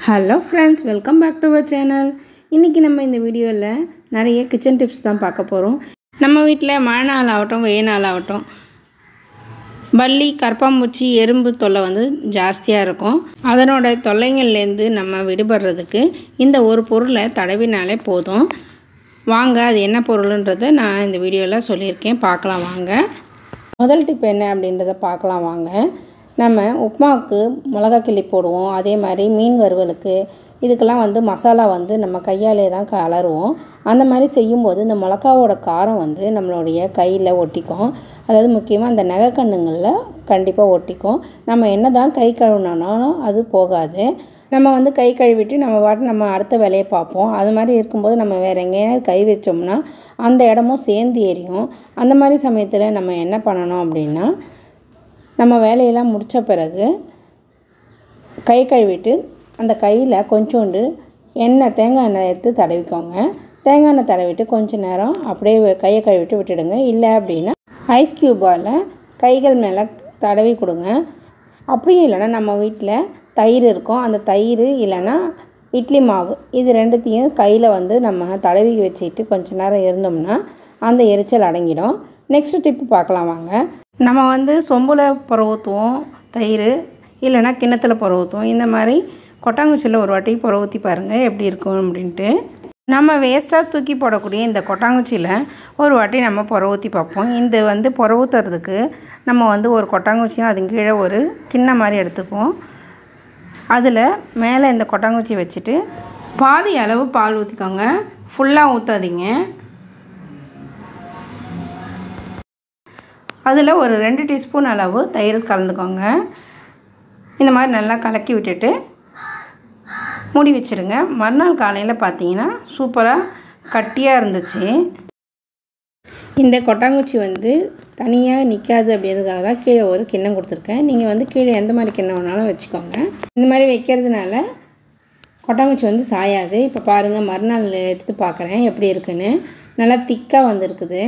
hello friends welcome back to our channel இன்றைக்கி நம்ம இந்த வீடியோவில் நிறைய கிச்சன் டிப்ஸ் தான் பார்க்க போகிறோம் நம்ம வீட்டில் மழை நாள் ஆகட்டும் வெயில் நாள் ஆகட்டும் பல்லி கரப்பாம்பூச்சி எறும்பு தொல்லை வந்து ஜாஸ்தியாக இருக்கும் அதனோட தொல்லைங்கள்லேருந்து நம்ம விடுபடுறதுக்கு இந்த ஒரு பொருளை தடவினாலே போதும் வாங்க அது என்ன பொருளுன்றதை நான் இந்த வீடியோவில் சொல்லியிருக்கேன் பார்க்கலாம் வாங்க முதல் டிப் என்ன அப்படின்றத பார்க்கலாம் வாங்க நம்ம உப்புமாவுக்கு மிளகா கிள்ளி போடுவோம் அதே மாதிரி மீன் வறுவலுக்கு இதுக்கெல்லாம் வந்து மசாலா வந்து நம்ம கையாலே தான் கலருவோம் அந்த மாதிரி செய்யும்போது இந்த மிளகாவோட காரம் வந்து நம்மளுடைய கையில் ஒட்டிக்கும் அதாவது முக்கியமாக அந்த நகைக்கண்ணுங்களில் கண்டிப்பாக ஒட்டிக்கும் நம்ம என்ன தான் கை கழுவினாலும் அது போகாது நம்ம வந்து கை கழுவிட்டு நம்ம பாட்டு நம்ம அடுத்த வேலையை பார்ப்போம் அது மாதிரி இருக்கும்போது நம்ம வேறு எங்கேயாவது கை வச்சோம்னா அந்த இடமும் சேர்ந்து எரியும் அந்த மாதிரி சமயத்தில் நம்ம என்ன பண்ணணும் அப்படின்னா நம்ம வேலையெல்லாம் முடித்த பிறகு கை கழுவிட்டு அந்த கையில் கொஞ்சோண்டு எண்ணெய் தேங்காய் எண்ணெய் எடுத்து தடவிக்கோங்க தேங்காய் எண்ணெய் தடவிட்டு கொஞ்ச நேரம் அப்படியே கையை கழுவிட்டு விட்டுடுங்க இல்லை அப்படின்னா ஐஸ் க்யூபால் கைகள் மேலே தடவி கொடுங்க அப்படியும் இல்லைன்னா நம்ம வீட்டில் தயிர் இருக்கும் அந்த தயிர் இல்லைன்னா இட்லி மாவு இது ரெண்டுத்தையும் கையில் வந்து நம்ம தடவி வச்சுட்டு கொஞ்ச நேரம் இருந்தோம்னா அந்த எரிச்சல் அடங்கிடும் நெக்ஸ்ட் டிப்பு பார்க்கலாம் வாங்க நம்ம வந்து சொம்பில் புற ஊற்றுவோம் தயிர் இல்லைன்னா கிண்ணத்தில் புற ஊற்றுவோம் இந்த மாதிரி கொட்டாங்குச்சியில் ஒரு வாட்டி புற ஊற்றி பாருங்கள் எப்படி இருக்கும் அப்படின்ட்டு நம்ம வேஸ்ட்டாக தூக்கி போடக்கூடிய இந்த கொட்டாங்குச்சியில் ஒரு வாட்டி நம்ம புற ஊற்றி பார்ப்போம் இந்த வந்து புற ஊற்றுறதுக்கு நம்ம வந்து ஒரு கொட்டாங்குச்சியும் அது கீழே ஒரு கிண்ணம் மாதிரி எடுத்துப்போம் அதில் மேலே இந்த கொட்டாங்குச்சி வச்சுட்டு பாதி அளவு பால் ஊற்றிக்கோங்க ஃபுல்லாக ஊற்றாதீங்க அதில் ஒரு ரெண்டு டீஸ்பூன் அளவு தயிர் கலந்துக்கோங்க இந்த மாதிரி நல்லா கலக்கி விட்டுட்டு மூடி வச்சுருங்க மறுநாள் காலையில் பார்த்தீங்கன்னா சூப்பராக கட்டியாக இருந்துச்சு இந்த கொட்டாங்குச்சி வந்து தனியாக நிற்காது அப்படின்றதுக்காக தான் கீழே ஒரு கிண்ணம் கொடுத்துருக்கேன் நீங்கள் வந்து கீழே எந்த மாதிரி கிண்ணம் வேணாலும் வச்சுக்கோங்க இந்த மாதிரி வைக்கிறதுனால கொட்டாங்குச்சி வந்து சாயாது இப்போ பாருங்கள் மறுநாள் எடுத்து பார்க்குறேன் எப்படி இருக்குன்னு நல்லா திக்காக வந்திருக்குது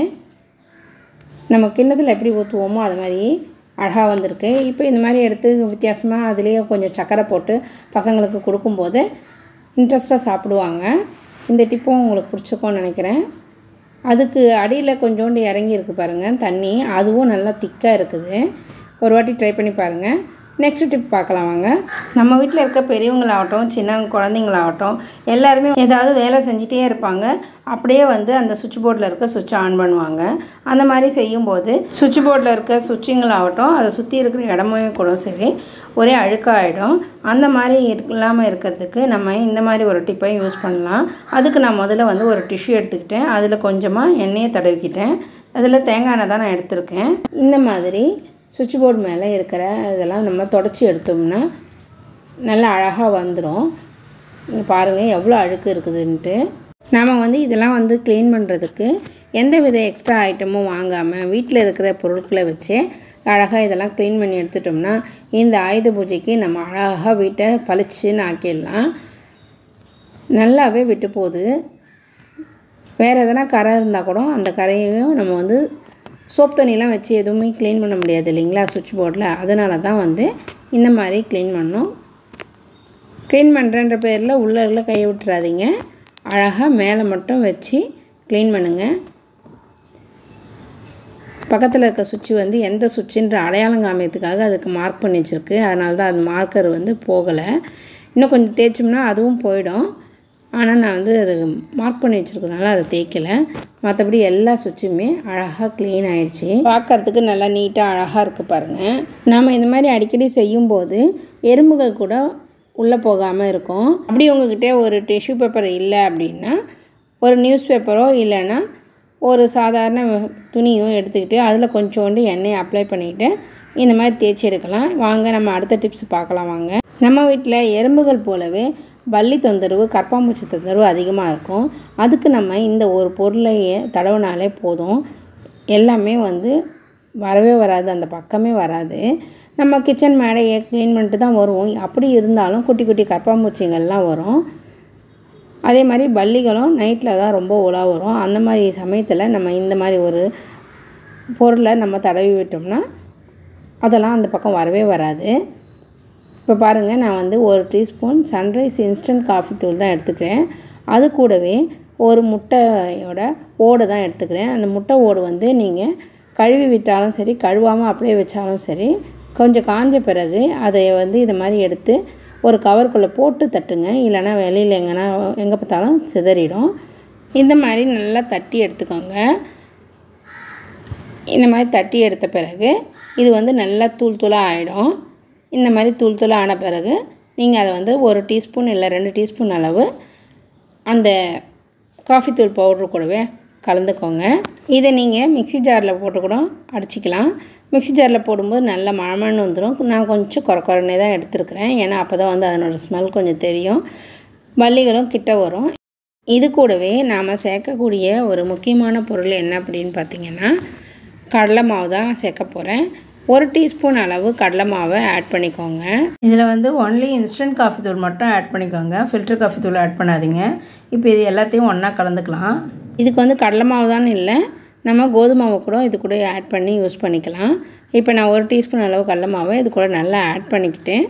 நம்ம கிண்ணத்தில் எப்படி ஊற்றுவோமோ அது மாதிரி அழகாக வந்திருக்கு இப்போ இந்த மாதிரி எடுத்து வித்தியாசமாக அதுலேயே கொஞ்சம் சர்க்கரை போட்டு பசங்களுக்கு கொடுக்கும்போது இன்ட்ரெஸ்ட்டாக சாப்பிடுவாங்க இந்த டிப்பும் உங்களுக்கு பிடிச்சிக்கும்னு நினைக்கிறேன் அதுக்கு அடியில் கொஞ்சோண்டு இறங்கி இருக்குது பாருங்கள் தண்ணி அதுவும் நல்லா திக்காக இருக்குது ஒரு வாட்டி ட்ரை பண்ணி பாருங்கள் நெக்ஸ்ட் டிப் பார்க்கலாம் வாங்க நம்ம வீட்டில் இருக்க பெரியவங்களாகட்டும் சின்ன குழந்தைங்களாகட்டும் எல்லாருமே ஏதாவது வேலை செஞ்சிட்டே இருப்பாங்க அப்படியே வந்து அந்த சுவிட்ச் போர்டில் இருக்க சுவிட்சை ஆன் பண்ணுவாங்க அந்த மாதிரி செய்யும்போது சுவிட்ச் போர்டில் இருக்க சுவிட்சுங்களாகட்டும் அதை சுற்றி இருக்கிற இடமே கூட சரி ஒரே அழுக்காகிடும் அந்த மாதிரி இல்லாமல் இருக்கிறதுக்கு நம்ம இந்த மாதிரி ஒரு டிப்பை யூஸ் பண்ணலாம் அதுக்கு நான் முதல்ல வந்து ஒரு டிஷ்யூ எடுத்துக்கிட்டேன் அதில் கொஞ்சமாக எண்ணெயை தடவிக்கிட்டேன் அதில் தேங்காய் எண்ணெய் தான் நான் எடுத்திருக்கேன் இந்த மாதிரி சுவிட்ச் போர்டு மேலே இருக்கிற இதெல்லாம் நம்ம தொடச்சி எடுத்தோம்னா நல்லா அழகாக வந்துடும் இங்கே பாருங்கள் எவ்வளோ அழுக்கு இருக்குதுன்ட்டு நாம் வந்து இதெல்லாம் வந்து க்ளீன் பண்ணுறதுக்கு எந்த வித எக்ஸ்ட்ரா ஐட்டமும் வாங்காமல் வீட்டில் இருக்கிற பொருட்களை வச்சே அழகாக இதெல்லாம் க்ளீன் பண்ணி எடுத்துட்டோம்னா இந்த ஆயுத பூஜைக்கு நம்ம அழகாக வீட்டை பளிச்சுன்னு ஆக்கிடலாம் நல்லாவே விட்டு போகுது வேறு எதனா கரை இருந்தால் கூட அந்த கரையையும் நம்ம வந்து சோப் தண்ணியெலாம் வச்சு எதுவுமே க்ளீன் பண்ண முடியாது இல்லைங்களா சுவிட்ச் போர்டில் அதனால தான் வந்து இந்த மாதிரி க்ளீன் பண்ணணும் க்ளீன் பண்ணுறன்ற பேரில் உள்ளே கையை விட்டுறாதீங்க அழகாக மேலே மட்டும் வச்சு க்ளீன் பண்ணுங்கள் பக்கத்தில் இருக்க சுவிட்சு வந்து எந்த சுவிட்சுன்ற அடையாளம் காமிக்கிறதுக்காக அதுக்கு மார்க் பண்ணி வச்சுருக்கு அதனால தான் அது மார்க்கர் வந்து போகலை இன்னும் கொஞ்சம் தேய்ச்சோம்னா அதுவும் போயிடும் ஆனால் நான் வந்து அது மார்க் பண்ணி வச்சுருக்கனால அதை தேய்க்கலை மற்றபடி எல்லா சுவிட்சுமே அழகாக க்ளீன் ஆகிடுச்சி பார்க்குறதுக்கு நல்லா நீட்டாக அழகாக இருக்குது பாருங்கள் நாம் இந்த மாதிரி அடிக்கடி செய்யும்போது எறும்புகள் கூட உள்ளே போகாமல் இருக்கும் அப்படி உங்ககிட்ட ஒரு டிஷ்யூ பேப்பர் இல்லை அப்படின்னா ஒரு நியூஸ் பேப்பரோ இல்லைன்னா ஒரு சாதாரண துணியோ எடுத்துக்கிட்டு அதில் கொஞ்சோண்டு எண்ணெயை அப்ளை பண்ணிவிட்டு இந்த மாதிரி தேய்ச்சி எடுக்கலாம் வாங்க நம்ம அடுத்த டிப்ஸ் பார்க்கலாம் வாங்க நம்ம வீட்டில் எறும்புகள் போலவே பள்ளி தொந்தரவு கற்பாம்பூச்சி தொந்தரவு அதிகமாக இருக்கும் அதுக்கு நம்ம இந்த ஒரு பொருளையே தடவினாலே போதும் எல்லாமே வந்து வரவே வராது அந்த பக்கமே வராது நம்ம கிச்சன் மேடையை க்ளீன் பண்ணிட்டு தான் வருவோம் அப்படி இருந்தாலும் குட்டி குட்டி கற்பாம்பூச்சிங்கள்லாம் வரும் அதே மாதிரி பள்ளிகளும் நைட்டில் தான் ரொம்ப உலா வரும் அந்த மாதிரி சமயத்தில் நம்ம இந்த மாதிரி ஒரு பொருளை நம்ம தடவி விட்டோம்னா அதெல்லாம் அந்த பக்கம் வரவே வராது இப்போ பாருங்கள் நான் வந்து ஒரு டீஸ்பூன் சன்ரைஸ் இன்ஸ்டன்ட் காஃபி தூள் தான் எடுத்துக்கிறேன் அது கூடவே ஒரு முட்டையோட ஓடு தான் எடுத்துக்கிறேன் அந்த முட்டை ஓடு வந்து நீங்கள் கழுவி விட்டாலும் சரி கழுவாமல் அப்படியே வச்சாலும் சரி கொஞ்சம் காஞ்ச பிறகு அதை வந்து இது மாதிரி எடுத்து ஒரு கவருக்குள்ளே போட்டு தட்டுங்க இல்லைன்னா வெளியில் எங்கன்னா எங்கே பார்த்தாலும் சிதறிடும் இந்த மாதிரி நல்லா தட்டி எடுத்துக்கோங்க இந்த மாதிரி தட்டி எடுத்த பிறகு இது வந்து நல்லா தூள் தூளாக ஆகிடும் இந்த மாதிரி தூள் தூளாக ஆன பிறகு நீங்கள் அதை வந்து ஒரு டீஸ்பூன் இல்லை ரெண்டு டீஸ்பூன் அளவு அந்த காஃபி தூள் பவுட்ரு கூடவே கலந்துக்கோங்க இதை நீங்கள் மிக்ஸி ஜாரில் போட்டு கூட அடிச்சிக்கலாம் மிக்ஸி ஜாரில் போடும்போது நல்ல மழமன்னு வந்துடும் நான் கொஞ்சம் குறை குறைனே தான் எடுத்துருக்கிறேன் ஏன்னா அப்போ தான் வந்து அதனோட ஸ்மெல் கொஞ்சம் தெரியும் வள்ளிகளும் கிட்ட வரும் இது கூடவே நாம் சேர்க்கக்கூடிய ஒரு முக்கியமான பொருள் என்ன அப்படின்னு பார்த்தீங்கன்னா கடலை மாவு தான் சேர்க்க போகிறேன் ஒரு டீஸ்பூன் அளவு கடலை மாவை ஆட் பண்ணிக்கோங்க இதில் வந்து ஒன்லி இன்ஸ்டன்ட் காஃபி தூள் மட்டும் ஆட் பண்ணிக்கோங்க ஃபில்டர் காஃபி தூள் ஆட் பண்ணாதீங்க இப்போ இது எல்லாத்தையும் ஒன்றா கலந்துக்கலாம் இதுக்கு வந்து கடலை மாவு தான் இல்லை நம்ம கோதுமை மாவு கூட இது கூட ஆட் பண்ணி யூஸ் பண்ணிக்கலாம் இப்போ நான் ஒரு டீஸ்பூன் அளவு கடலை மாவை இது கூட நல்லா ஆட் பண்ணிக்கிட்டேன்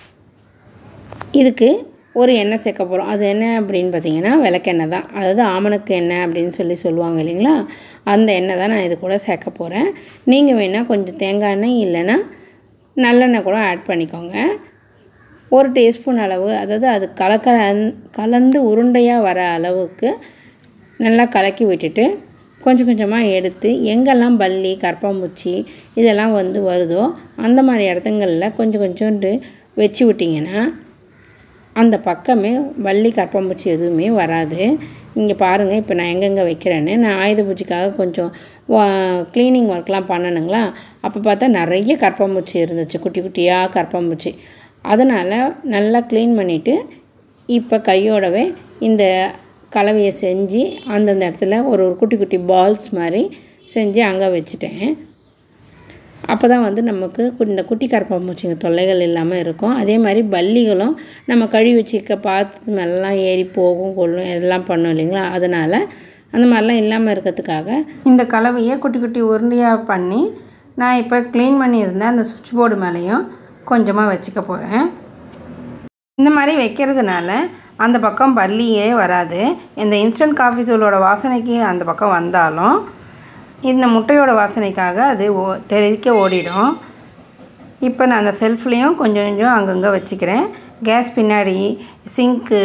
இதுக்கு ஒரு எண்ணெய் சேர்க்க போகிறோம் அது என்ன அப்படின்னு பார்த்தீங்கன்னா விளக்கெண்ணெய் தான் அதாவது ஆமணக்கு எண்ணெய் அப்படின்னு சொல்லி சொல்லுவாங்க இல்லைங்களா அந்த எண்ணெய் தான் நான் இது கூட சேர்க்க போகிறேன் நீங்கள் வேணால் கொஞ்சம் தேங்காய் எண்ணெய் இல்லைன்னா நல்லெண்ணெய் கூட ஆட் பண்ணிக்கோங்க ஒரு டீஸ்பூன் அளவு அதாவது அது கலக்க கலந்து உருண்டையாக வர அளவுக்கு நல்லா கலக்கி விட்டுட்டு கொஞ்சம் கொஞ்சமாக எடுத்து எங்கெல்லாம் பல்லி கரப்பாம்பூச்சி இதெல்லாம் வந்து வருதோ அந்த மாதிரி இடத்துங்களில் கொஞ்சம் கொஞ்சோண்டு வச்சு விட்டிங்கன்னா அந்த பக்கமே வள்ளி கரப்பாம்பூச்சி எதுவுமே வராது இங்கே பாருங்கள் இப்போ நான் எங்கெங்கே வைக்கிறேன்னு நான் ஆயுத பூஜைக்காக கொஞ்சம் க்ளீனிங் ஒர்க்லாம் பண்ணணுங்களா அப்போ பார்த்தா நிறைய கரப்பாம்பூச்சி இருந்துச்சு குட்டி குட்டியாக கரப்பாம்பூச்சி அதனால் நல்லா க்ளீன் பண்ணிவிட்டு இப்போ கையோடவே இந்த கலவையை செஞ்சு அந்தந்த இடத்துல ஒரு ஒரு குட்டி குட்டி பால்ஸ் மாதிரி செஞ்சு அங்கே வச்சுட்டேன் அப்போ தான் வந்து நமக்கு இந்த குட்டி கரப்பாம்பூச்சிங்க தொல்லைகள் இல்லாமல் இருக்கும் அதே மாதிரி பல்லிகளும் நம்ம கழுவி வச்சுக்க பார்த்து மேலாம் ஏறி போகும் கொள்ளும் இதெல்லாம் பண்ணும் இல்லைங்களா அதனால் அந்த மாதிரிலாம் இல்லாமல் இருக்கிறதுக்காக இந்த கலவையை குட்டி குட்டி உருண்டையாக பண்ணி நான் இப்போ க்ளீன் பண்ணியிருந்தேன் அந்த சுவிட்ச் போர்டு மேலேயும் கொஞ்சமாக வச்சுக்க போகிறேன் இந்த மாதிரி வைக்கிறதுனால அந்த பக்கம் பல்லியே வராது இந்த இன்ஸ்டன்ட் காஃபி தூளோட வாசனைக்கு அந்த பக்கம் வந்தாலும் இந்த முட்டையோட வாசனைக்காக அது ஓ தெறிக்க ஓடிடும் இப்போ நான் அந்த செல்ஃப்லேயும் கொஞ்சம் கொஞ்சம் அங்கங்கே வச்சுக்கிறேன் கேஸ் பின்னாடி சிங்க்கு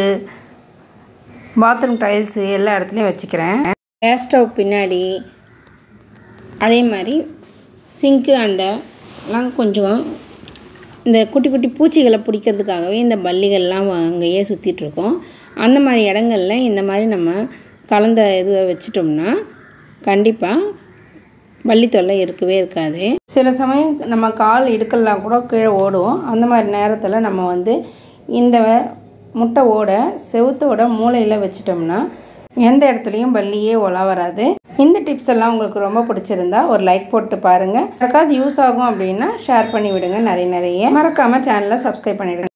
பாத்ரூம் டைல்ஸு எல்லா இடத்துலையும் வச்சுக்கிறேன் கேஸ் ஸ்டவ் பின்னாடி அதே மாதிரி சிங்க்கு அண்டை எல்லாம் கொஞ்சம் இந்த குட்டி குட்டி பூச்சிகளை பிடிக்கிறதுக்காகவே இந்த பல்லிகள்லாம் அங்கேயே சுற்றிட்டுருக்கோம் அந்த மாதிரி இடங்கள்ல இந்த மாதிரி நம்ம கலந்த இதுவை வச்சிட்டோம்னா கண்டிப்பாக வள்ளி தொல்லை இருக்கவே இருக்காது சில சமயம் நம்ம கால் இடுக்கெல்லாம் கூட கீழே ஓடும் அந்த மாதிரி நேரத்தில் நம்ம வந்து இந்த முட்டை ஓட செவுத்தோட மூளையில் வச்சிட்டோம்னா எந்த இடத்துலையும் பல்லியே ஒலா வராது இந்த டிப்ஸ் எல்லாம் உங்களுக்கு ரொம்ப பிடிச்சிருந்தா ஒரு லைக் போட்டு பாருங்கள் யாருக்காவது யூஸ் ஆகும் அப்படின்னா ஷேர் பண்ணி விடுங்க நிறைய நிறைய மறக்காமல் சேனலை சப்ஸ்கிரைப் பண்ணிவிடுங்க